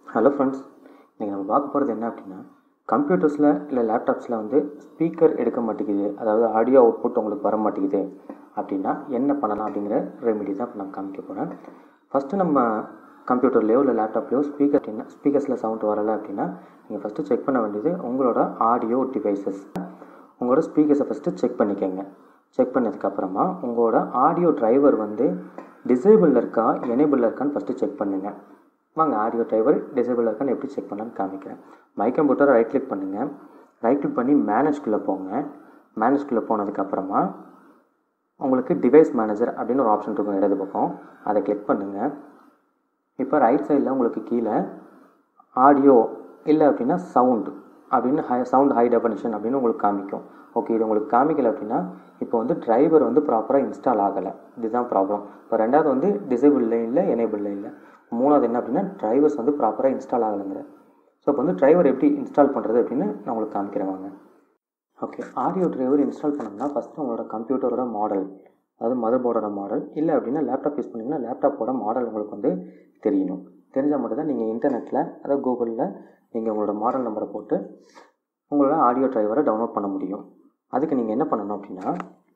hello friends இன்றைக்கி நம்ம பார்க்க போகிறது என்ன அப்படின்னா கம்ப்யூட்டர்ஸில் இல்லை லேப்டாப்ஸில் வந்து ஸ்பீக்கர் எடுக்க மாட்டேங்குது அதாவது ஆடியோ அவுட்புட் உங்களுக்கு வர மாட்டேங்குது அப்படின்னா என்ன பண்ணலாம் அப்படிங்கிற ரெமெடி தான் இப்போ நான் காமிக்க போகிறேன் ஃபஸ்ட்டு நம்ம கம்ப்யூட்டர்லேயோ இல்லை லேப்டாப்லேயோ ஸ்பீக்கர் அப்படின்னா ஸ்பீக்கர்ஸில் சவுண்ட் வரலை அப்படின்னா நீங்கள் ஃபஸ்ட்டு செக் பண்ண வேண்டியது உங்களோட ஆடியோ டிவைசஸ் உங்களோட ஸ்பீக்கர்ஸை ஃபஸ்ட்டு செக் பண்ணிக்கோங்க செக் பண்ணதுக்கப்புறமா உங்களோட ஆடியோ டிரைவர் வந்து டிசேபிளில் இருக்கா எனேபிளில் இருக்கான்னு ஃபஸ்ட்டு செக் பண்ணுங்கள் வாங்க ஆடியோ டிரைவர் டிசேபிள் இருக்கான்னு எப்படி செக் பண்ணலான்னு காமிக்கிறேன் மை கம்ப்யூட்டர் ரைட் கிளிக் பண்ணுங்கள் ரைட் கிளிக் பண்ணி மேனேஜ்குள்ளே போங்க மேனேஜ்குள்ளே போனதுக்கப்புறமா உங்களுக்கு டிவைஸ் மேனேஜர் அப்படின்னு ஒரு ஆப்ஷன் இருக்கும் இடது பக்கம் அதை கிளிக் பண்ணுங்கள் இப்போ ரைட் சைடில் உங்களுக்கு கீழே ஆடியோ இல்லை அப்படின்னா சவுண்டு அப்படின்னு ஹை சவுண்ட் ஹை டெஃபனிஷன் அப்படின்னு உங்களுக்கு காமிக்கும் ஓகே இது உங்களுக்கு காமிக்கல அப்படின்னா இப்போ வந்து டிரைவர் வந்து ப்ராப்பராக இன்ஸ்டால் ஆகலை இதுதான் ப்ராப்ளம் இப்போ ரெண்டாவது வந்து டிசேபிளில் இல்லை எனேபிளில் இல்லை மூணாவது என்ன அப்படின்னா டிரைவர்ஸ் வந்து ப்ராப்பராக இன்ஸ்டால் ஆகலைங்கிற ஸோ இப்போ வந்து டிரைவர் எப்படி இன்ஸ்டால் பண்ணுறது அப்படின்னு நான் உங்களுக்கு காமிக்கிறேன் வாங்க ஓகே ஆடியோ டிரைவர் இன்ஸ்டால் பண்ணோம்னா ஃபஸ்ட்டு உங்களோட கம்ப்யூட்டரோட மாடல் அதாவது மதர் போர்டோட மாடல் இல்லை அப்படின்னா லேப்டாப் யூஸ் பண்ணிங்கன்னா லேப்டாப்போட மாடல் உங்களுக்கு வந்து தெரியணும் தெரிஞ்சால் மட்டும்தான் நீங்கள் இன்டர்நெட்டில் அதாவது கூகுளில் நீங்கள் உங்களோட மாடல் நம்பரை போட்டு உங்களோட ஆடியோ டிரைவரை டவுன்லோட் பண்ண முடியும் அதுக்கு நீங்கள் என்ன பண்ணணும் அப்படின்னா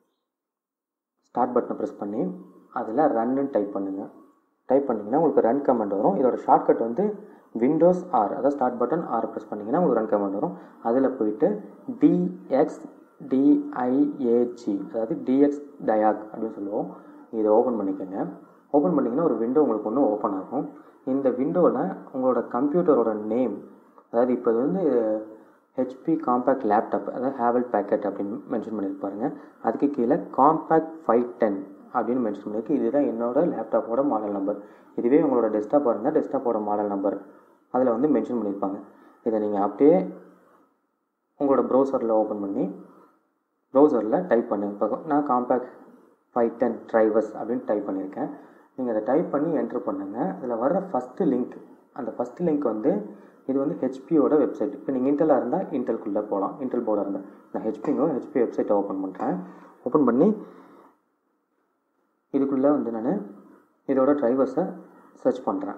ஸ்டார்ட் பட்டனை ப்ரெஸ் பண்ணி அதில் ரன்னு டைப் பண்ணுங்கள் டைப் பண்ணிங்கன்னா உங்களுக்கு ரன் கமெண்ட் வரும் இதோட ஷார்ட்கட் வந்து விண்டோஸ் ஆர் அதாவது ஸ்டார்ட் பட்டன் ஆர் ப்ரெஸ் பண்ணிங்கன்னா உங்களுக்கு ரன் கமெண்ட் வரும் அதில் போயிட்டு டிஎக்ஸ் டிஐஏஜி அதாவது டிஎக்ஸ் டயாக் அப்படின்னு சொல்லுவோம் இதை ஓப்பன் பண்ணிக்கோங்க ஓப்பன் பண்ணிங்கன்னா ஒரு விண்டோ உங்களுக்கு ஒன்று ஓப்பன் ஆகும் இந்த விண்டோவில் உங்களோட கம்ப்யூட்டரோட நேம் அதாவது இப்போ இது வந்து ஹெச்பி காம்பேக்ட் லேப்டாப் அதாவது ஹேவல் பேக்கெட் அப்படின்னு மென்ஷன் பண்ணியிருப்பாருங்க அதுக்கு கீழே காம்பேக்ட் ஃபைவ் டென் அப்படின்னு மென்ஷன் பண்ணியிருக்கு இதுதான் என்னோட லேப்டாப்போட மாடல் நம்பர் இதுவே உங்களோட டெஸ்க்டாப்பாக இருந்தால் டெஸ்க்டாப்போட மாடல் நம்பர் அதில் வந்து மென்ஷன் பண்ணியிருப்பாங்க இதை நீங்கள் அப்படியே உங்களோட ப்ரௌசரில் ஓப்பன் பண்ணி ப்ரௌசரில் டைப் பண்ணுங்க இப்போ நான் காம்பேக்ட் ஃபைவ் டென் ட்ரைவர்ஸ் அப்படின்னு டைப் பண்ணியிருக்கேன் நீங்கள் அதை டைப் பண்ணி என்ட்ரு பண்ணுங்கள் அதில் வர்ற ஃபஸ்ட்டு லிங்க் அந்த ஃபஸ்ட்டு லிங்க் வந்து இது வந்து ஹெச்பியோட வெப்சைட் இப்போ நீங்கள் இன்டெலாக இருந்தால் இன்டெல்குள்ளே போகலாம் இன்டெல் போர்டாக இருந்தால் நான் ஹெச்பிங்கோ ஹெச்பி வெப்சைட்டை ஓப்பன் பண்ணுறேன் ஓப்பன் பண்ணி இதுக்குள்ளே வந்து நான் இதோட டிரைவர்ஸை சர்ச் பண்ணுறேன்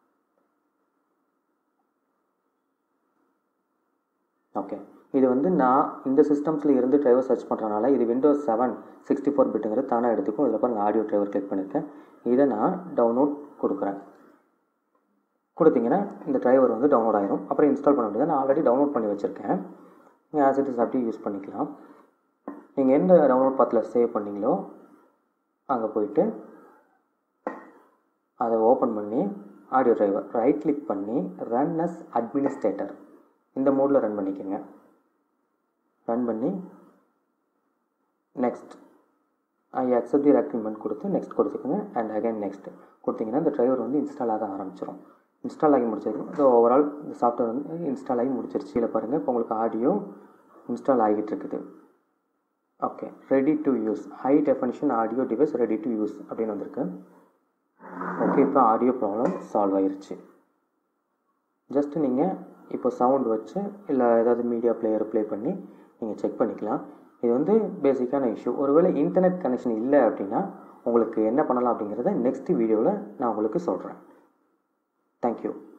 ஓகே இது வந்து நான் இந்த சிஸ்டம்ஸில் இருந்து டிரைவர் சர்ச் பண்ணுறனால இது விண்டோஸ் செவன் சிக்ஸ்டி ஃபோர் பிட்டுங்கிறது தானாக எடுத்துக்கும் இதில் பாருங்கள் ஆடியோ டிரைவர் கிளிக் பண்ணியிருக்கேன் இதை நான் டவுன்லோட் கொடுக்குறேன் கொடுத்தீங்கன்னா இந்த டிரைவர் வந்து டவுன்லோட் ஆயிரும் அப்புறம் இன்ஸ்டால் பண்ண வேண்டியது நான் ஆல்ரெடி டவுன்லோட் பண்ணி வச்சுருக்கேன் நீங்கள் ஆஸ் இட் இஸ் அப்படியே யூஸ் பண்ணிக்கலாம் நீங்கள் எந்த டவுன்லோட் பாத்தில் சேவ் பண்ணீங்களோ அங்கே போயிட்டு அதை ஓப்பன் பண்ணி ஆடியோ டிரைவர் ரைட் கிளிக் பண்ணி ரன் அஸ் அட்மினிஸ்ட்ரேட்டர் இந்த மோடில் ரன் பண்ணிக்கோங்க ரன் பண்ணி next I accept your agreement கொடுத்து நெக்ஸ்ட் கொடுத்துக்கோங்க அண்ட் அகைன் நெக்ஸ்ட் கொடுத்தீங்கன்னா இந்த டிரைவர் வந்து இன்ஸ்டால் ஆக ஆரம்பிச்சிடும் இன்ஸ்டால் ஆகி முடிச்சிருக்கும் ஸோ ஓவரால் இந்த சாஃப்ட்வேர் வந்து இன்ஸ்டால் ஆகி முடிச்சிருச்சு இதில் பாருங்கள் இப்போ உங்களுக்கு ஆடியோ இன்ஸ்டால் ஆகிட்டு இருக்குது okay ready to use high definition audio device ready to use அப்படின்னு வந்திருக்கு ஓகே இப்போ ஆடியோ ப்ராப்ளம் சால்வ் ஆயிருச்சு ஜஸ்ட் நீங்கள் இப்போ சவுண்ட் வச்சு இல்லை ஏதாவது மீடியா பிளேயர் ப்ளே பண்ணி நீங்கள் செக் பண்ணிக்கலாம் இது வந்து பேசிக்கான இஷ்யூ ஒருவேளை இன்டர்நெட் கனெக்ஷன் இல்லை அப்படின்னா உங்களுக்கு என்ன பண்ணலாம் அப்படிங்கிறத நெக்ஸ்ட் வீடியோவில் நான் உங்களுக்கு சொல்கிறேன் தேங்க்யூ